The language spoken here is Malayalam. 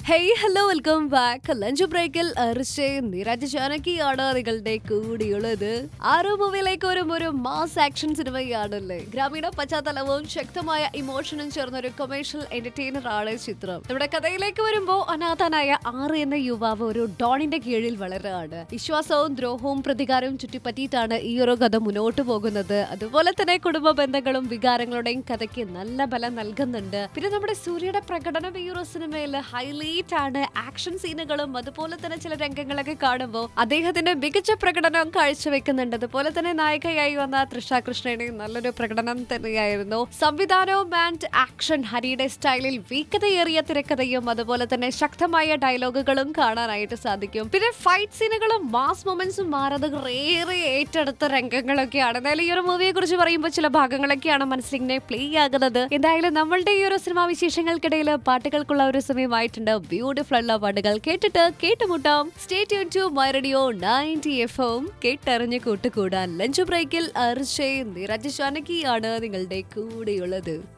hey hello welcome back lunch ബ്രേക്കിൽ അർഷയും നിരാജ് ജാനകിയാണ് നിങ്ങളുടെ കൂടിയുള്ളത് ആരോ മൂവിയിലേക്ക് വരും ഒരു മാസ് ആക്ഷൻ സിനിമയാണല്ലേ ഗ്രാമീണ പശ്ചാത്തലവും ശക്തമായ ഇമോഷനും ചേർന്ന ഒരു കൊമേഴ്ഷ്യൽ എന്റർടൈനർ ആണ് ചിത്രം നമ്മുടെ കഥയിലേക്ക് വരുമ്പോൾ അനാഥനായ ആറ് എന്ന യുവാവ് ഒരു ഡോണിന്റെ കീഴിൽ വളരുകയാണ് വിശ്വാസവും ദ്രോഹവും പ്രതികാരവും ചുറ്റിപ്പറ്റിയിട്ടാണ് ഈ ഒരു കഥ മുന്നോട്ട് പോകുന്നത് അതുപോലെ തന്നെ കുടുംബ ബന്ധങ്ങളും വികാരങ്ങളുടെയും കഥയ്ക്ക് നല്ല ബലം നൽകുന്നുണ്ട് പിന്നെ നമ്മുടെ സൂര്യയുടെ പ്രകടനം ഈ ഒരു സിനിമയിൽ ഹൈലൈറ്റ് ആണ് ആക്ഷൻ സീനുകളും അതുപോലെ തന്നെ ചില രംഗങ്ങളൊക്കെ കാണുമ്പോൾ അദ്ദേഹത്തിന്റെ മികച്ച പ്രകടനം കാഴ്ചവെക്കുന്നുണ്ട് അതുപോലെ തന്നെ നായികയായി വന്ന തൃഷ കൃഷ്ണയുടെയും നല്ലൊരു പ്രകടനം തന്നെയായിരുന്നു സംവിധാനവും ആൻഡ് ആക്ഷൻ ഹരിയുടെ സ്റ്റൈലിൽ വീക്കതയേറിയ തിരക്കഥയും അതുപോലെ തന്നെ ശക്തമായ ഡയലോഗുകളും കാണാനായിട്ട് സാധിക്കും പിന്നെ ഫൈറ്റ് സീനുകളും മാസ് മൊമെന്റ്സും മാറാതെ ഏറെ ഏറ്റെടുത്ത രംഗങ്ങളൊക്കെയാണ് എന്തായാലും ഈ ഒരു മൂവിയെ കുറിച്ച് പറയുമ്പോൾ ചില ഭാഗങ്ങളൊക്കെയാണ് മനസ്സിലിങ്ങനെ പ്ലേ ആകുന്നത് എന്തായാലും നമ്മളുടെ ഈ ഒരു സിനിമാ വിശേഷങ്ങൾക്കിടയിൽ പാട്ടുകൾക്കുള്ള ഒരു സമയമായിട്ടുണ്ട് ബ്യൂട്ടിഫുൾ ഉള്ള പാട്ടുകൾ കേട്ടിട്ട് കേട്ടുമുട്ടാം stay tune to my radio ninety F M കേട്ടറിഞ്ഞ് കൂട്ടുകൂടാൻ ലഞ്ച് ബ്രേക്കിൽ അർഷയും നിരജ് ജാനകിയാണ് നിങ്ങളുടെ കൂടെയുള്ളത്